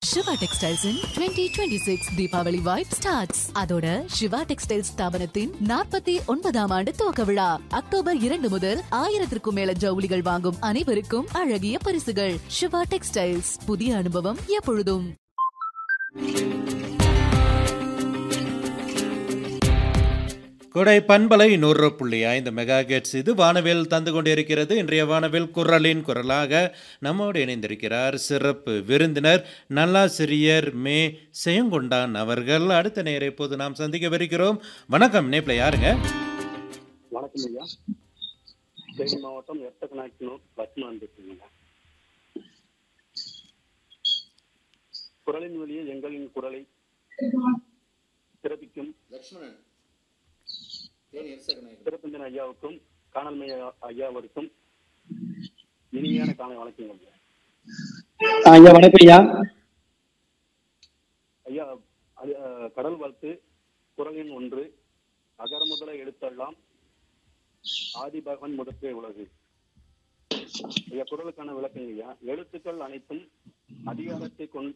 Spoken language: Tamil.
Siva textiles twenty twenty six Deepavali vibe starts அதோட சிவா டெக்ஸ்டைல்ஸ் ஸ்தாபனத்தின் நாற்பத்தி ஒன்பதாம் ஆண்டு துவக்க விழா அக்டோபர் இரண்டு முதல் ஆயிரத்திற்கும் மேல ஜவுளிகள் வாங்கும் அனைவருக்கும் அழகிய பரிசுகள் சிவா டெக்ஸ்டைல்ஸ் புதிய அனுபவம் எப்பொழுதும் கொடை பண்பலை நூறு புள்ளி ஐந்து மெகா கெட்ஸ் இது வானவில் தந்து கொண்டிருக்கிறது இன்றைய வானவில் குரலின் குரலாக நம்மோடு இணைந்திருக்கிறார் சிறப்பு விருந்தினர் நல்லாசிரியர் மே செயங்கொண்டான் அவர்கள் அடுத்த நேரை இப்போது நாம் சந்திக்கவிருக்கிறோம் வணக்கம் நேப்பில் யாருங்க வணக்கம் ஐயா தேனி மாவட்டம் எட்டக்கநாயக்கனூர் லட்சுமணன் பேசுறீங்க குரலின் வழியே எங்களின் குரலை சிறப்பிக்கும் சிறப்பிந்தன் ஐயாவுக்கும் காணல்மை ஐயாவிற்கும் இனிமையான காலை வணக்கங்கள் ஐயா. ஐயா வணக்கம் ஐயா ஐயா அது, அஹ், கடல் வாழ்த்து குரலின் ஒன்று அகர முதல எழுத்தெல்லாம் ஆதி பகவன் முதற்கே உலகு ஐயா குரலுக்கான விளக்கங்க ஐயா எழுத்துக்கள் அனைத்தும் அதிகாரத்தை கொண்